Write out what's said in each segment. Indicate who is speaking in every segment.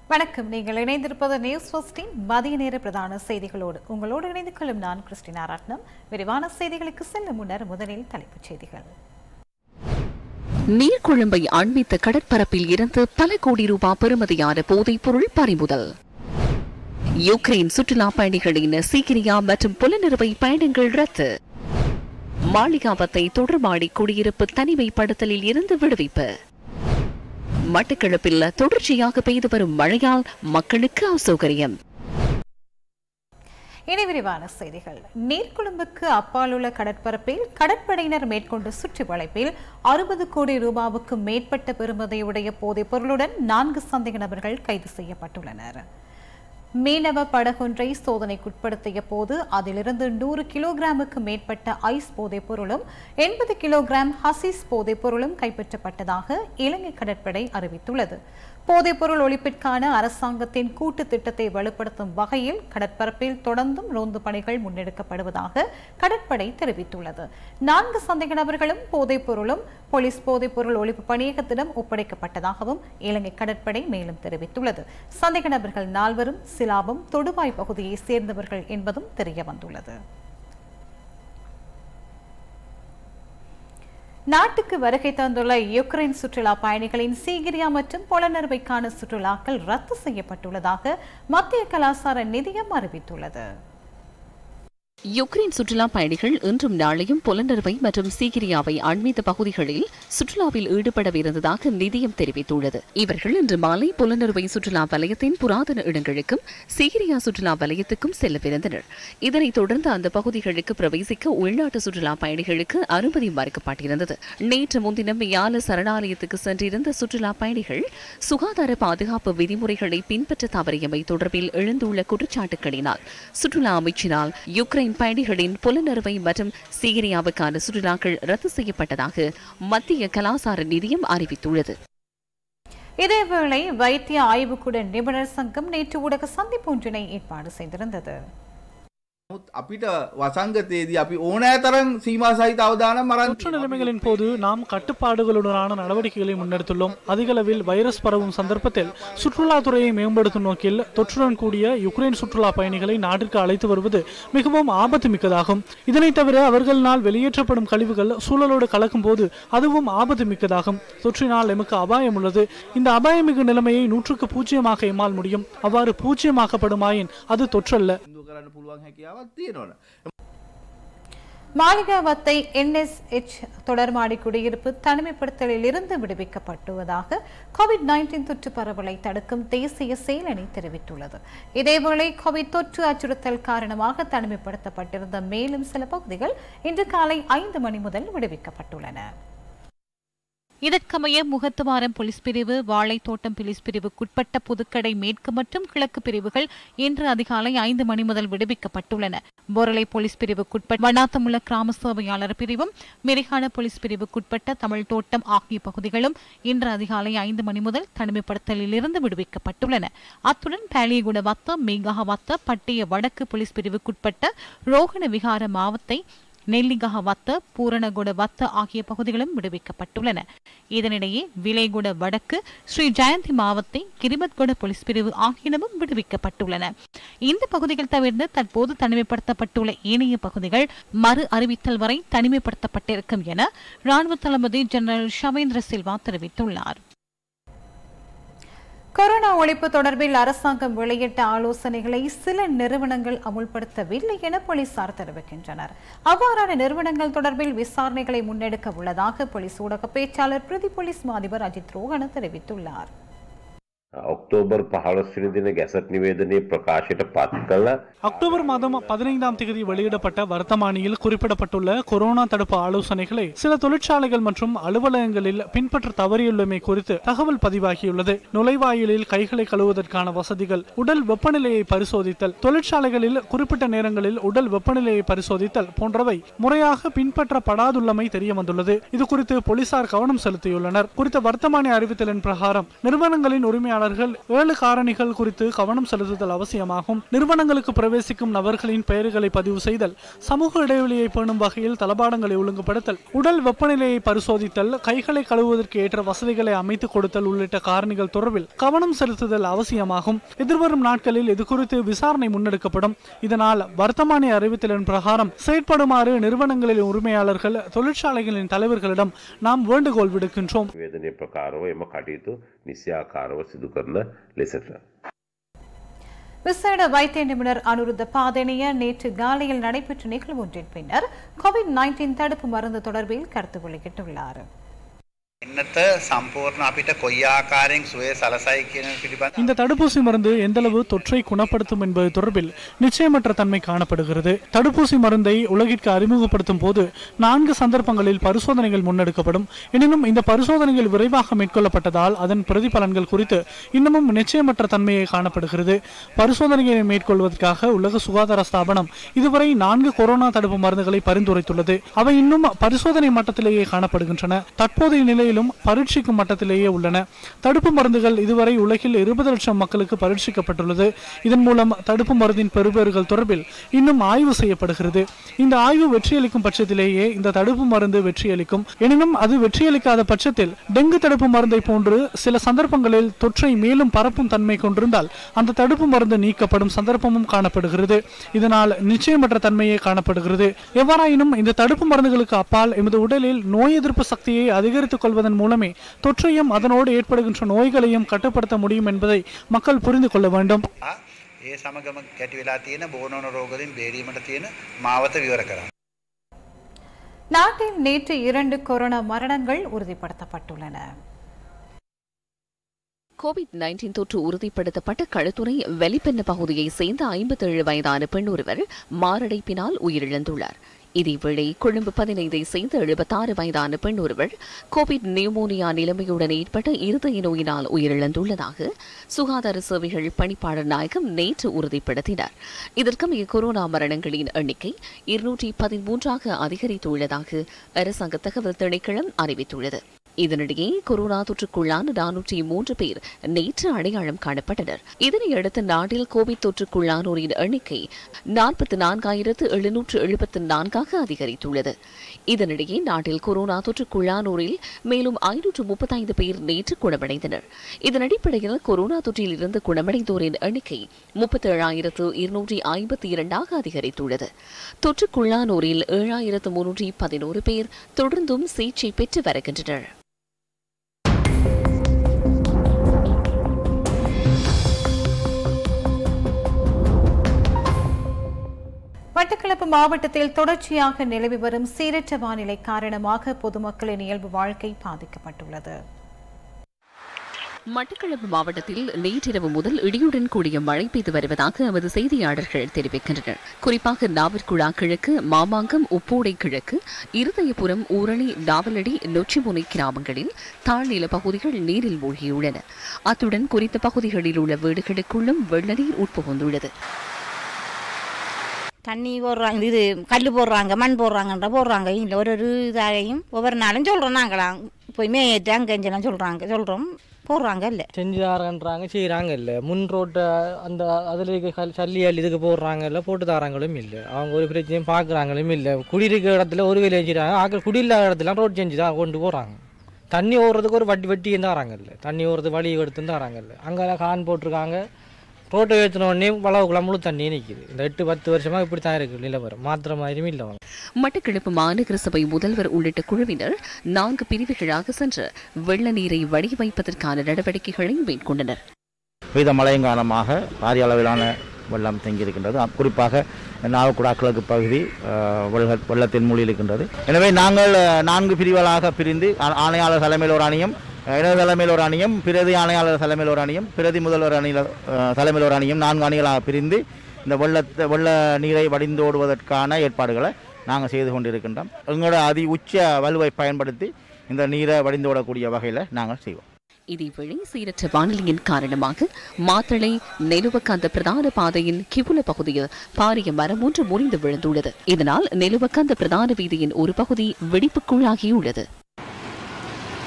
Speaker 1: வணக்கம் நீங்கள் இணைந்திருப்பது நியூஸ் ஃபர்ஸ்டின் மதிய நேர பிரதான செய்திகளோடு உங்களோடு இணைந்து கொள்ளும் நான் கிறிஸ்டினா ரத்னம் விரிவான செய்திகளுக்கு செல்லும் முன்னர் முதலில் தலைப்புச் செய்திகள்
Speaker 2: நீர்க்குழம்பை அண்மித்த கடற்பரப்பில் இருந்து பல கோடி ரூபாய் பெறுமதியான போதைப் பொருள் பறிமுதல் யுக்ரைன் சுற்றுலா பயணிகளின் சீக்கிரியா மற்றும் புலனறுவை பயணங்கள் ரத்து மாளிகாவத்தை தொடர்பாடி குடியிருப்பு தனிமைப்படுத்தலில் இருந்து விடுவிப்பு மட்டக்களப்பில் தொடர்ச்சியாக பெய்து வரும் மழையால் மக்களுக்கு அசௌகரியம்
Speaker 1: இனி விரிவான செய்திகள் நீர்க்குழும்புக்கு அப்பாலுள்ள கடற்பரப்பில் கடற்படையினர் மேற்கொண்ட சுற்றி வளைப்பில் அறுபது கோடி ரூபாவுக்கு மேற்பட்ட பெறுமதியுடைய போதைப் பொருளுடன் நான்கு சந்தேக நபர்கள் கைது செய்யப்பட்டுள்ளனர் மீனவ படகொன்றை சோதனைக்குட்படுத்திய போது அதிலிருந்து நூறு கிலோகிராமுக்கு மேற்பட்ட ஐஸ் போதைப் பொருளும் எண்பது கிலோகிராம் ஹசிஸ் போதைப் பொருளும் கைப்பற்றப்பட்டதாக இலங்கை கடற்படை அறிவித்துள்ளது போதைப்பொருள் ஒழிப்பிற்கான அரசாங்கத்தின் கூட்டு திட்டத்தை வலுப்படுத்தும் வகையில் கடற்பரப்பில் தொடர்ந்தும் ரோந்து பணிகள் முன்னெடுக்கப்படுவதாக கடற்படை தெரிவித்துள்ளது நான்கு சந்தேக நபர்களும் போதைப் பொருளும் போலீஸ் போதைப்பொருள் ஒழிப்பு பணியகத்திடம் ஒப்படைக்கப்பட்டதாகவும் இலங்கை கடற்படை மேலும் தெரிவித்துள்ளது சந்தேக நபர்கள் நால்வரும் சிலாபம் தொடுவாய் பகுதியை சேர்ந்தவர்கள் என்பதும் தெரியவந்துள்ளது நாட்டுக்கு வருகை தந்துள்ள யுக்ரைன் சுற்றுலா பயணிகளின் சீகிரியா மற்றும் புலனறுவைக்கான சுற்றுலாக்கள் ரத்து செய்யப்பட்டுள்ளதாக மத்திய கலாசார நிதியம் அறிவித்துள்ளது
Speaker 2: யுக்ரைன் சுற்றுலா பயணிகள் இன்றும் நாளையும் புலனறுவை மற்றும் சீகிரியாவை அண்மித்த பகுதிகளில் சுற்றுலாவில் ஈடுபடவிருந்ததாக நிதியம் தெரிவித்துள்ளது இவர்கள் இன்று மாலை புலனறுவை சுற்றுலா வலயத்தின் புராதன இடங்களுக்கும் சீகிரியா சுற்றுலா வலயத்துக்கும் செல்லவிருந்தனர் இதனைத் தொடர்ந்து அந்த பகுதிகளுக்கு பிரவேசிக்க உள்நாட்டு சுற்றுலா பயணிகளுக்கு அனுமதி மறுக்கப்பட்டிருந்தது நேற்று முன்தினம் யால சரணாலயத்துக்கு சென்றிருந்த சுற்றுலா பயணிகள் சுகாதார பாதுகாப்பு விதிமுறைகளை பின்பற்ற தவறியமை தொடர்பில் எழுந்துள்ள குற்றச்சாட்டுகளினால் சுற்றுலா அமைச்சினால் யுக்ரைன் பயணிகளின் புலனறுவை மற்றும் சீகிரியாவுக்கான சுற்றுலாக்கள் ரத்து செய்யப்பட்டதாக மத்திய கலாசார நிதியம் அறிவித்துள்ளது
Speaker 1: இதேவேளை வைத்திய ஆய்வுக்கூட நிபுணர் சங்கம் நேற்று ஊடக சந்திப்பு ஒன்றினை ஏற்பாடு செய்திருந்தது
Speaker 3: නමුත් අපිට වසංගතයේදී අපි ඕනෑ තරම් සීමා සහිත අවධානම් මරන්
Speaker 4: தொற்று நிலைமைகளின் போது நாம் கட்டுப்பாடுகளுடனான நடவடிக்கைகளை முன்னெடுத்துள்ளோம் அதிகளவில் வைரஸ் பரவும் சந்தர்ப்பத்தில் சுற்றுலாத்துறையை மேம்படுத்தும் நோக்கில் தொற்றுடன் கூடிய யுக்ரைன் சுற்றுலா பயணிகளை நாட்டிற்கு அழைத்து வருவது மிகவும் ஆபத்து மிக்கதாகும் இதனைத் தவிர அவர்களினால் வெளியேற்றப்படும் கழிவுகள் சூழலோடு கலக்கும் போது அதுவும் ஆபத்து மிக்கதாகும் தொற்றினால் எமக்கு அபாயம் உள்ளது இந்த அபாயமிகு நிலைமையை நூற்றுக்கு பூஜ்ஜியமாக எம்மால் முடியும் அவ்வாறு பூஜ்ஜியமாக்கப்படுமாயின் அது தொற்றல்ல
Speaker 3: ඉඳු කරන්න පුළුවන් හැකියාවක් තියෙනවන.
Speaker 1: மாளிகாவத்தை என்எஸ்எச் தொடர்மாடி குடியிருப்பு தனிமைப்படுத்தலில் இருந்து விடுவிக்கப்பட்டுள்ளதாக கோவிட் நைன்டீன் தொற்று பரவலை தடுக்கும் தேசிய செயலணி தெரிவித்துள்ளது இதேவேளை கோவிட் தொற்று அச்சுறுத்தல் காரணமாக தனிமைப்படுத்தப்பட்டிருந்த மேலும் சில பகுதிகள் இன்று காலை ஐந்து மணி முதல் விடுவிக்கப்பட்டுள்ளன இதற்கமைய முகத்துவாரம் போலீஸ் பிரிவு வாழைத்தோட்டம் போலீஸ் பிரிவுக்குட்பட்ட புதுக்கடை மேற்கு மற்றும் கிழக்கு பிரிவுகள் இன்று அதிகாலை ஐந்து மணி முதல் விடுவிக்கப்பட்டுள்ளன பொருளை போலீஸ் பிரிவுக்குட்பட்ட வண்ணாத்தமுள்ள கிராம சேவையாளர் பிரிவும் மெரிகான போலீஸ் பிரிவுக்குட்பட்ட தமிழ் தோட்டம் ஆகிய பகுதிகளும் இன்று அதிகாலை ஐந்து மணி முதல் தனிமைப்படுத்தலில் இருந்து விடுவிக்கப்பட்டுள்ளன அத்துடன் பேலியகுட வத்த மேகாக வத்த பட்டிய வடக்கு போலீஸ் பிரிவுக்குட்பட்ட ரோகண விகார மாவத்தை நெல்லிகஹ வத்த பூரணகுட வத்த ஆகிய பகுதிகளும் விடுவிக்கப்பட்டுள்ளன இதனிடையே விலைகுட வடக்கு ஸ்ரீ ஜெயந்தி மாவத்தை கிரிபத்குட போலீஸ் பிரிவு ஆகியனவும் விடுவிக்கப்பட்டுள்ளன இந்த பகுதிகள் தவிர்த்து தற்போது தனிமைப்படுத்தப்பட்டுள்ள ஏனைய பகுதிகள் மறு அறிவித்தல் வரை தனிமைப்படுத்தப்பட்டிருக்கும் என ராணுவ தளபதி ஜெனரல் ஷவேந்திர சில்வா தெரிவித்துள்ளார் கொரோனா ஒழிப்பு தொடர்பில் அரசாங்கம் வெளியிட்ட ஆலோசனைகளை சில நிறுவனங்கள் அமுல்படுத்தவில்லை என போலீசார் தெரிவிக்கின்றனர் அவ்வாறான நிறுவனங்கள் தொடர்பில் விசாரணைகளை முன்னெடுக்க உள்ளதாக போலீஸ் ஊடக பேச்சாளர் பிரதி போலீஸ் மாதிபர் அஜித் ரோஹன தெரிவித்துள்ளார்
Speaker 5: ඔක්තෝබර් පහළොස්සිනි දින ගැසට් නිවේදනය ප්‍රකාශයට පත් කළ
Speaker 4: அக்டோபர் மாதம் பதினைந்தாம் தேதி வெளியிடப்பட்ட வர்த்தமானியில் குறிப்பிடப்பட்டுள்ள கொரோனா தடுப்பு ஆலோசனைகளை சில தொழிற்சாலைகள் மற்றும் அலுவலகங்களில் பின்பற்ற தவறியுள்ளமை குறித்து தகவல் பதிவாகியுள்ளது நுழைவாயிலில் கைகளை கழுவுவதற்கான வசதிகள் உடல் வெப்பநிலையை பரிசோதித்தல் தொழிற்சாலைகளில் குறிப்பிட்ட நேரங்களில் உடல் வெப்பநிலையை பரிசோதித்தல் போன்றவை முறையாக பின்பற்றப்படாதுள்ளமை தெரிய வந்துள்ளது இது குறித்து போலீசார் கவனம் செலுத்தியுள்ளனர் குறித்த வர்த்தமானி அறிவித்தலின் பிரகாரம் நிறுவனங்களின் உரிமையாளர் உரிமையாளர்கள் ஏழு காரணிகள் குறித்து கவனம் செலுத்துதல் அவசியமாகும் நிறுவனங்களுக்கு பிரவேசிக்கும் நபர்களின் பெயர்களை பதிவு செய்தல் சமூக இடைவெளியை பேணும் வகையில் தளபாடங்களை ஒழுங்குபடுத்தல் உடல் வெப்பநிலையை பரிசோதித்தல் கைகளை கழுவுவதற்கு ஏற்ற வசதிகளை அமைத்துக் கொடுத்தல் உள்ளிட்ட காரணிகள் தொடர்பில் கவனம் செலுத்துதல் அவசியமாகும் எதிர்வரும் நாட்களில் இது குறித்து விசாரணை முன்னெடுக்கப்படும் இதனால் வர்த்தமானி அறிவித்தலின் பிரகாரம் செயற்படுமாறு நிறுவனங்களின் உரிமையாளர்கள் தொழிற்சாலைகளின் தலைவர்களிடம் நாம் வேண்டுகோள் விடுக்கின்றோம்
Speaker 5: නිවේදනය ප්‍රකාරව එම කටයුතු නිසියාකාරව සිදු කරන ලෙසට.
Speaker 1: விசேட வைத்திய நிபுணர் அனுருத்த பாதனிய நேற்று காலையில் நடைபெற்ற நிகழ்வு ஒன்றின் பின்னர் கோவிட் நைன்டீன் தடுப்பு மருந்து தொடர்பில் கருத்து வெளியிட்டுள்ளார்
Speaker 6: එන්නත සම්පූර්ණ අපිට කොයි ආකාරයෙන් සුවේ සලසයි කියන පිළිබඳ
Speaker 4: இந்த தடுப்பூசி மருந்து எந்தளவு தொற்றை குணப்படுத்தும் என்பது தொடர்பில் நிச்சயமற்ற தன்மை காணப்படுகிறது தடுப்பூசி மருந்தை உலகிற்கு அறிமுகப்படுத்தும் போது நான்கு சந்தர்ப்பங்களில் பரிசோதனைகள் முன்னெடுக்கப்படும் எனினும் இந்த பரிசோதனைகள் விரைவாக மேற்கொள்ளப்பட்டதால் அதன் பிரதிபலன்கள் குறித்து இன்னமும் நிச்சயமற்ற தன்மையை காணப்படுகிறது பரிசோதனைகளை மேற்கொள்வதற்காக உலக சுகாதார ஸ்தாபனம் இதுவரை நான்கு கொரோனா தடுப்பு மருந்துகளை பரிந்துரைத்துள்ளது அவை இன்னும் பரிசோதனை மட்டத்திலேயே காணப்படுகின்றன தற்போதைய நிலையிலும் பரீட்சிக்கும் மட்டத்திலேயே உள்ளன தடுப்பு மருந்துகள் இதுவரை உலகில் இருபது லட்சம் மக்களுக்கு பரீட்சிக்கப்பட்டுள்ளது இதன் மூலம் தடுப்பு மருந்தின் பெறுபேறுகள் தொடர்பில் இன்னும் ஆய்வு செய்யப்படுகிறது இந்த ஆய்வு வெற்றியளிக்கும் பட்சத்திலேயே இந்த தடுப்பு மருந்து வெற்றியளிக்கும் எனினும் அது வெற்றியளிக்காத பட்சத்தில் டெங்கு தடுப்பு மருந்தை போன்று சில சந்தர்ப்பங்களில் தொற்றை மேலும் பரப்பும் தன்மை கொண்டிருந்தால் அந்த தடுப்பு மருந்து நீக்கப்படும் சந்தர்ப்பமும் காணப்படுகிறது இதனால் நிச்சயமற்ற தன்மையே காணப்படுகிறது எவ்வாறாயினும் இந்த தடுப்பு மருந்துகளுக்கு அப்பால் எமது உடலில் நோய் எதிர்ப்பு சக்தியை அதிகரித்துக் கொள்வதன் மூலமே தொற்றையும் அதனோடு ஏற்படுகின்ற நோய்களையும் கட்டுப்படுத்த முடியும் என்பதை மக்கள் புரிந்து கொள்ள வேண்டும்
Speaker 6: ඒ සමගම ගැටි වෙලා තියෙන බෝනෝන රෝගලින් බේරීමට තියෙන මාවත විවර කරන්න.
Speaker 1: நாட்டில் நேற்று இரண்டு கொரோனா மரணங்கள் உறுதிப்படுத்தப்பட்டுள்ளன
Speaker 2: கோவிட் நைன்டீன் தொற்று உறுதிப்படுத்தப்பட்ட களுத்துறை வெளிப்பெண்ண பகுதியை சேர்ந்த ஐம்பத்தேழு வயதான பெண் ஒருவர் மாரடைப்பினால் உயிரிழந்துள்ளார் இதேவேளை கொழும்பு பதினைந்தை சேர்ந்த எழுபத்தாறு வயதான பெண் ஒருவர் கோவிட் நியூமோனியா நிலைமையுடன் ஏற்பட்ட இருதய நோயினால் உயிரிழந்துள்ளதாக சுகாதார சேவைகள் பணிப்பாளர் நாயகம் நேற்று உறுதிப்படுத்தினார் இதற்கமைய கொரோனா மரணங்களின் எண்ணிக்கை இருநூற்றி பதிமூன்றாக அதிகரித்துள்ளதாக அரசாங்க தகவல் திணைக்களம் அறிவித்துள்ளது இதனிடையே கொரோனா தொற்றுக்குள்ளான நானூற்றி மூன்று பேர் நேற்று அடையாளம் காணப்பட்டனர் இதனையடுத்து நாட்டில் கோவிட் தொற்றுக்குள்ளானோரின் எண்ணிக்கை நாற்பத்தி நான்காயிரத்து எழுநூற்று எழுபத்தி நான்காக அதிகரித்துள்ளது இதனிடையே நாட்டில் கொரோனா தொற்றுக்குள்ளானோரில் மேலும் ஐநூற்று முப்பத்தைந்து பேர் நேற்று குணமடைந்தனர் இதன் அடிப்படையில் கொரோனா தொற்றில் இருந்து குணமடைந்தோரின் எண்ணிக்கை முப்பத்தேழாயிரத்து இருநூற்றி ஐம்பத்தி இரண்டாக அதிகரித்துள்ளது தொற்றுக்குள்ளானோரில் ஏழாயிரத்து முன்னூற்றி பதினோரு பேர் தொடர்ந்தும் சிகிச்சை பெற்று வருகின்றனர்
Speaker 1: மட்டக்களப்பு மாவட்டத்தில் தொடர்ச்சியாக நிலவி வரும் சீரற்ற வானிலை காரணமாக பொதுமக்களின் இயல்பு வாழ்க்கை பாதிக்கப்பட்டுள்ளது
Speaker 2: மட்டக்களப்பு மாவட்டத்தில் நேற்றிரவு முதல் இடியுடன் கூடிய மழை பெய்து வருவதாக எமது செய்தியாளர்கள் தெரிவிக்கின்றனர் குறிப்பாக நாவற்குழா கிழக்கு மாமாங்கம் உப்போடை கிழக்கு இருதயபுரம் ஊரணி நாவலடி நொச்சிமுனை கிராமங்களில் தாழ்நில பகுதிகள் நீரில் மூழ்கியுள்ளன அத்துடன் குறித்த பகுதிகளில் உள்ள வீடுகளுக்குள்ளும் வெள்ளநீர் உட்புகுந்துள்ளது
Speaker 7: தண்ணி போடுறாங்க இது கல் போடுறாங்க மண் போடுறாங்கன்ற போடுறாங்க இல்லை ஒரு ஒரு இதாகையும் ஒவ்வொரு நாளும் சொல்கிறோம் நாங்களாம் போய் மேய்ட்டு அங்கே இங்கெல்லாம் சொல்கிறாங்க சொல்கிறோம் போடுறாங்க இல்லை
Speaker 8: செஞ்சு தாரன்றாங்க செய்கிறாங்க இல்லை முன் ரோட்டை அந்த அதில் இருக்க கல் சல்லியல் இதுக்கு போடுறாங்க இல்லை போட்டு தாராங்களும் இல்லை அவங்க ஒரு பிரச்சனையும் பார்க்குறாங்களும் இல்லை குடியிருக்கிற இடத்துல ஒரு வேலையும் செய்கிறாங்க ஆக்கள் குடியில்லாத இடத்துல ரோட் செஞ்சு தான் கொண்டு போகிறாங்க தண்ணி ஓடுறதுக்கு ஒரு வட்டி வட்டியும் தாராங்க இல்லை தண்ணி ஓடுறது வழி எடுத்து தாராங்க இல்லை அங்கெல்லாம் கான் போட்டிருக்காங்க ரோட்டை ஏற்றின உடனே வளவுக்குள்ள முழு தண்ணி நிற்கிது இந்த எட்டு பத்து வருஷமாக இப்படி தான் இருக்குது நிலவரம் மாத்திர மாதிரியும் இல்லை அவங்க
Speaker 2: மட்டக்களப்பு மாநகர சபை முதல்வர் உள்ளிட்ட குழுவினர் நான்கு பிரிவுகளாக சென்று வெள்ள நீரை வடி வைப்பதற்கான நடவடிக்கைகளை மேற்கொண்டனர்
Speaker 9: பெய்த மழையின் காரணமாக பாரிய அளவிலான வெள்ளம் தேங்கியிருக்கின்றது அ- குறிப்பாக நாகக்குடா கிழக்கு பகுதி அஹ், வெள்ள வெள்ளத்தில் மூழ்கியிருக்கின்றது எனவே நாங்கள் அஹ், நான்கு பிரிவுகளாக பிரிந்து ஆ- ஆணையாளர் தலைமையில் ஒரு அணியும் இணை தலைமையில் ஒரு அணியும் பிரதி ஆணையாளர் தலைமையில் ஒரு அணியும் பிரதி முதல்வர் அணியில் அஹ், தலைமையில் ஒரு அணியும் நான்கு அணிகளாக பிரிந்து இந்த வெள்ளத்தை வெள்ள நீரை வடிந்தோடுவதற்கான ஏற்பாடுகளை நாங்கள் செய்து கொண்டிருக்கின்றோம் எங்களோட அதி உச்ச வலுவை பயன்படுத்தி இந்த நீரை வடிந்தோடக்கூடிய வகையில் நாங்கள் செய்வோம்
Speaker 2: இதேவேளை சீரற்ற வானிலையின் காரணமாக மாத்தளை நெலுவக்காந்த பிரதான பாதையின் கிவுல பகுதியில் பாரிய மரம் ஒன்று முறிந்து விழுந்துள்ளது இதனால் நெலுவக்காந்த பிரதான வீதியின் ஒரு பகுதி வெடிப்புக்குள்ளாகியுள்ளது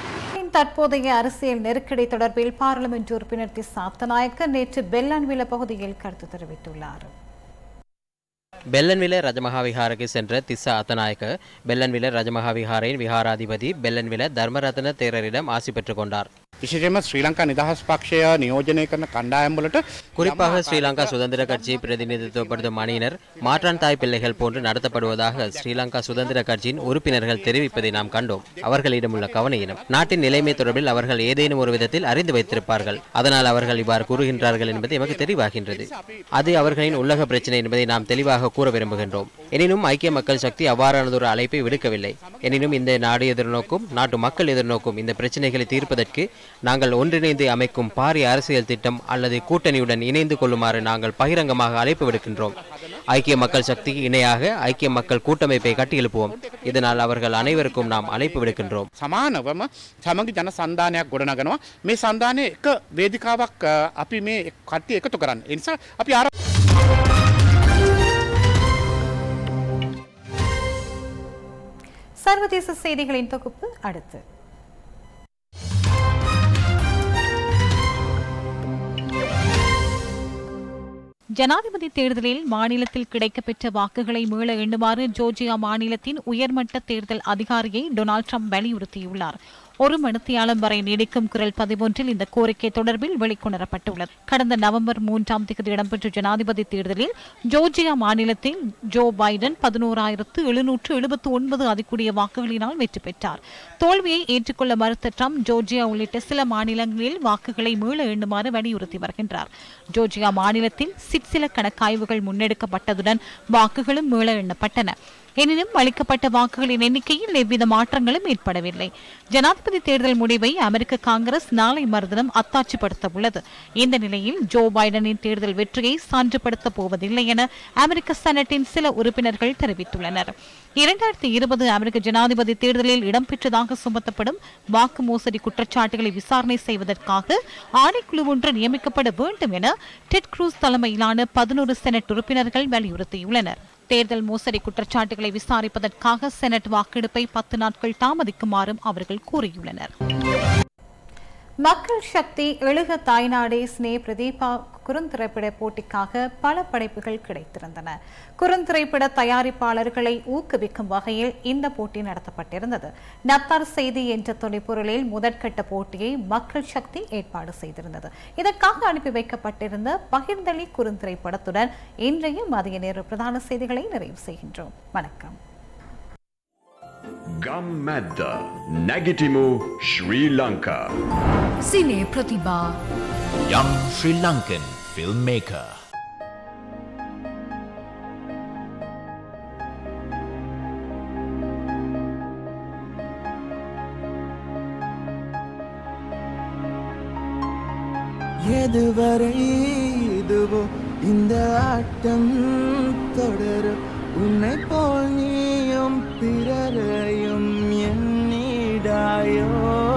Speaker 1: எதிர்நோக்கும் தற்போதைய அரசியல் நெருக்கடி தொடர்பில் பாராளுமன்ற உறுப்பினர் தி சாத்தநாயக்க நேற்று பெல்லான்வில பகுதியில் கருத்து தெரிவித்துள்ளார்
Speaker 10: ಬೆಲ್ಲನ್ವಿಲೆ ರಜಮಹಾವಿಹಾರಕ್ಕೆ ಸೆಂಟ್ರ ತಿಸ್ಸ ಅತನಾಯಕ ಬೆಲ್ಲನ್ವಿಲೆ ರಜಮಹಾವಿಹಾರಿன் விகாராதிபதி பெல்லன்வில தர்மரத்ன தேரரிடம் ஆசி பெற்றுக் கொண்டார்
Speaker 11: විශේෂයෙන්ම ශ්‍රී ලංකා නිදහස් පක්ෂය නියෝජනය කරන කණ්ඩායම්වලට
Speaker 10: குறிப்பாக ஸ்ரீலங்கா சுதந்திர கட்சியை பிரதிநிதித்துவப்படுத்தும் அணியினர் மாற்றான் தாய் பிள்ளைகள் போன்று நடத்தப்படுவதாக ஸ்ரீலங்கா சுதந்திர கட்சியின் உறுப்பினர்கள் தெரிவிப்பதை நாம் கண்டோம் அவர்களிடம் உள்ள கவனையினம் நாட்டின் நிலைமை தொடர்பில் அவர்கள் ஏதேனும் ஒரு விதத்தில் அறிந்து வைத்திருப்பார்கள் அதனால் அவர்கள் இவ்வாறு கூறுகின்றார்கள் என்பது எமக்கு தெளிவாகின்றது அது அவர்களின் உள்ளக பிரச்சனை என்பதை நாம் தெளிவாக கூற விரும்புகின்றோம் எனினும் ஐக்கிய மக்கள் சக்தி அவ்வாறானதொரு அழைப்பை விடுக்கவில்லை எனினும் இந்த நாடு எதிர்நோக்கும் நாட்டு மக்கள் எதிர்நோக்கும் இந்த பிரச்சனைகளை தீர்ப்பதற்கு நாங்கள் ஒன்றிணைந்து அமைக்கும் பாரிய அரசியல் திட்டம் அல்லது கூட்டணியுடன் இணைந்து கொள்ளுமாறு நாங்கள் பகிரங்கமாக அழைப்பு விடுக்கின்றோம் ஐக்கிய மக்கள் சக்திக்கு இணையாக ஐக்கிய மக்கள் கூட்டமைப்பை கட்டியெழுப்புவோம் இதனால் அவர்கள் அனைவருக்கும் நாம் அழைப்பு விடுக்கின்றோம்
Speaker 11: සමානවම සමගි ජන සන්ධානයක් ගොඩනගනවා මේ සන්ධානය එක වේදිකාවක් අ, අපි මේ කට්ටිය එකතු කරන්න. එනිසා අපි ආර
Speaker 1: சர்வதேச செய்திகளின் தொகுப்பு அடுத்து ஜனாதிபதி தேர்தலில் மாநிலத்தில் கிடைக்கப்பெற்ற வாக்குகளை மீள எண்ணுமாறு ஜோர்ஜியா மாநிலத்தின் உயர்மட்ட தேர்தல் அதிகாரியை டொனால்ட் ட்ரம்ப் வலியுறுத்தியுள்ளார் ஒரு மணித்தியாலம் வரை நீடிக்கும் குரல் பதிவொன்றில் இந்த கோரிக்கை தொடர்பில் வெளிக்கொணரப்பட்டுள்ளது கடந்த நவம்பர் மூன்றாம் தேதி இடம்பெற்ற ஜனாதிபதி தேர்தலில் ஜோர்ஜியா மாநிலத்தில் ஜோ பைடன் பதினோராயிரத்து எழுநூற்று எழுபத்து ஒன்பது அதிகூடிய வாக்குகளினால் வெற்றி பெற்றார் தோல்வியை ஏற்றுக்கொள்ள மறுத்த ட்ரம்ப் ஜோர்ஜியா உள்ளிட்ட சில மாநிலங்களில் வாக்குகளை மீள எண்ணுமாறு வலியுறுத்தி வருகின்றார் ஜோர்ஜியா மாநிலத்தில் சிற்சில கணக்காய்வுகள் முன்னெடுக்கப்பட்டதுடன் வாக்குகளும் மீள எண்ணப்பட்டன எனினும் அளிக்கப்பட்ட வாக்குகளின் எண்ணிக்கையில் எவ்வித மாற்றங்களும் ஏற்படவில்லை ஜனாதிபதி தேர்தல் முடிவை அமெரிக்க காங்கிரஸ் நாளை மறுதினம் அத்தாட்சிப்படுத்த உள்ளது இந்த நிலையில் ஜோ பைடனின் தேர்தல் வெற்றியை சான்றுபடுத்தப் போவதில்லை என அமெரிக்க செனட்டின் சில உறுப்பினர்கள் தெரிவித்துள்ளனர் இரண்டாயிரத்தி இருபது அமெரிக்க ஜனாதிபதி தேர்தலில் இடம்பெற்றதாக சுமத்தப்படும் வாக்கு மோசடி குற்றச்சாட்டுகளை விசாரணை செய்வதற்காக ஆணைக்குழு ஒன்று நியமிக்கப்பட வேண்டும் என டெட் க்ரூஸ் தலைமையிலான பதினோரு செனட் உறுப்பினர்கள் வலியுறுத்தியுள்ளனர் தேர்தல் மோசடி குற்றச்சாட்டுகளை விசாரிப்பதற்காக செனட் வாக்கெடுப்பை பத்து நாட்கள் தாமதிக்குமாறும் அவர்கள் கூறியுள்ளனர் மக்கள் சக்தி எழுக தாய்நாடே ஸ்னே பிரதீபா குறுந்திரைப்பட போட்டிக்காக பல படைப்புகள் கிடைத்திருந்தன குறுந்திரைப்பட தயாரிப்பாளர்களை ஊக்குவிக்கும் வகையில் இந்த போட்டி நடத்தப்பட்டிருந்தது நத்தார் செய்தி என்ற தொலைப்பொருளில் முதற்கட்ட போட்டியை மக்கள் சக்தி ஏற்பாடு செய்திருந்தது இதற்காக அனுப்பி வைக்கப்பட்டிருந்த பகிர்ந்தளி குறுந்திரைப்படத்துடன் இன்றைய மதிய நேர பிரதான செய்திகளை நிறைவு செய்கின்றோம் வணக்கம்
Speaker 12: Gammada Nagitimu Sri Lanka
Speaker 13: Cine Pratibha
Speaker 14: Young Sri Lankan filmmaker.
Speaker 15: எதுவரை இதுவோ இந்த ஆட்டம் தொடரும் உன்னை போல் நீயும் பிறரையும் எண்ணிடாயோ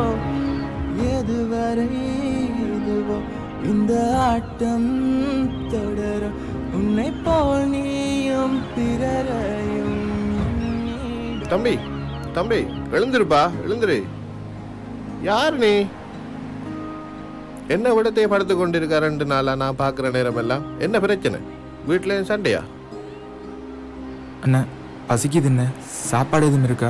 Speaker 15: எதுவரை இதுவோ இந்த ஆட்டம் தொடரும் உன்னை போல் நீயும் பிறரையும்
Speaker 16: தம்பி தம்பி எழுந்திருப்பா எழுந்திரு யார் நீ என்ன விடத்தை படுத்து கொண்டிருக்க ரெண்டு நாளா நான் பார்க்குற நேரம் எல்லாம் என்ன பிரச்சனை வீட்டில் சண்டையா
Speaker 17: அண்ணா பசிக்குது என்ன சாப்பாடு எதுவும் இருக்கா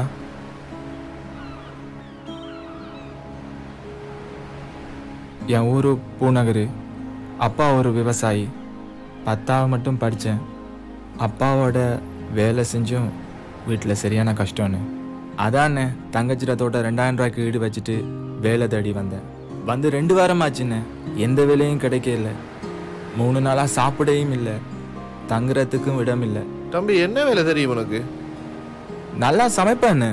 Speaker 17: என் ஊர் பூநகர் அப்பா ஒரு விவசாயி பத்தாவது மட்டும் படித்தேன் அப்பாவோட வேலை செஞ்சும் வீட்டில் சரியான கஷ்டம்னு அதாண்ணே தங்கச்சிட தோட்டம் ரெண்டாயிரம் ரூபாய்க்கு ஈடு வச்சுட்டு வேலை தேடி வந்தேன் வந்து ரெண்டு வாரம் ஆச்சுண்ணே எந்த வேலையும் கிடைக்கல மூணு நாளாக சாப்பிடையும் இல்லை தங்குறதுக்கும் இடம் இல்லை
Speaker 16: தம்பி என்ன வேலை தெரியும் உனக்கு
Speaker 17: நல்லா சமைப்பேன்னு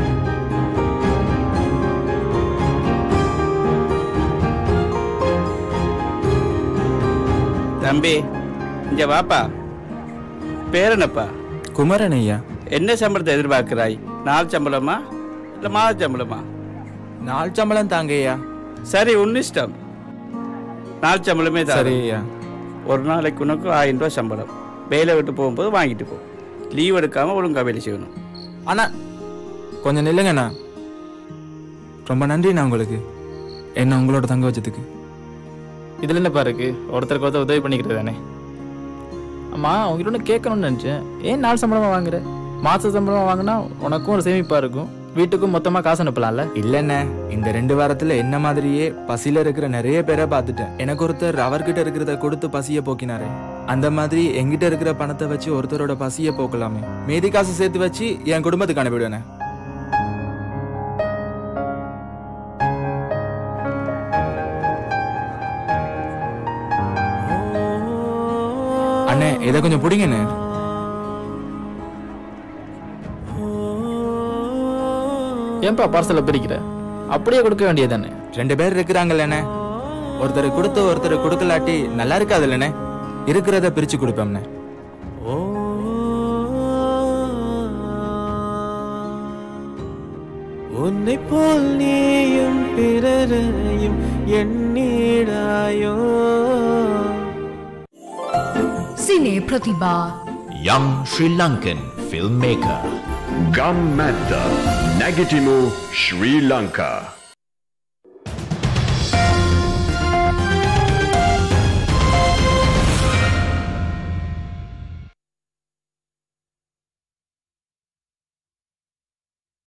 Speaker 18: தம்பி இங்க வாப்பா பேர் என்னப்பா
Speaker 17: குமரன் ஐயா
Speaker 18: என்ன சம்பளத்தை எதிர்பார்க்கிறாய் நாள் சம்பளமா இல்ல மாத சம்பளமா
Speaker 17: நாள் சம்பளம் தாங்க ஐயா
Speaker 18: சரி உன் இஷ்டம் நாள் சம்பளமே தான்
Speaker 17: சரி ஐயா
Speaker 18: ஒரு நாளைக்கு உனக்கு ஆயிரம் ரூபாய் சம்பளம் வேலை விட்டு போகும்போது வாங்கிட்டு போ லீவ் எடுக்காம ஒழுங்கா வேலை செய்யணும்
Speaker 17: அண்ணா கொஞ்சம் நில்லுங்கண்ணா ரொம்ப நன்றிண்ணா உங்களுக்கு என்ன உங்களோட தங்க வச்சதுக்கு
Speaker 19: இதில் என்னப்பா இருக்கு ஒருத்தருக்கு ஒருத்தர் உதவி பண்ணிக்கிறது தானே அம்மா உங்ககிட்ட ஒன்று கேட்கணும்னு நினச்சேன் ஏன் நாள் சம்பளமாக வாங்குற மாத சம்பளமாக வாங்கினா உனக்கும் ஒரு சேமிப்பாக இருக்கும் வீட்டுக்கும் மொத்தமாக காசு அனுப்பலாம்ல
Speaker 17: இல்லைண்ணே இந்த ரெண்டு வாரத்துல என்ன மாதிரியே பசியில இருக்கிற நிறைய பேரை பார்த்துட்டேன் எனக்கு ஒருத்தர் அவர்கிட்ட இருக்கிறத கொடுத்து பசிய போக்கினாரு அந்த மாதிரி என்கிட்ட இருக்கிற பணத்தை வச்சு ஒருத்தரோட பசிய போக்கலாமே மீதி காசு சேர்த்து வச்சு என் குடும்பத்துக்கு அனுப்பிடுவேண்ணே அண்ணே இதை கொஞ்சம் பிடிங்கண்ணே
Speaker 19: ஏன்பா பார்சலை பிரிக்கிற அப்படியே கொடுக்க வேண்டியது தானே
Speaker 17: ரெண்டு பேர் இருக்கிறாங்கல்லண்ணே ஒருத்தர் கொடுத்து ஒருத்தர் கொடுக்கலாட்டி நல்லா இருக்காதுல்லண்ணே இருக்கிறத பிரிச்சு கொடுப்போம்ண்ணே
Speaker 15: உன்னை போல் நீயும் பிறரையும் எண்ணிடாயோ
Speaker 13: Cine Pratibha
Speaker 14: Young Sri Lankan filmmaker.
Speaker 12: Gammetta Nagitimu Sri Lanka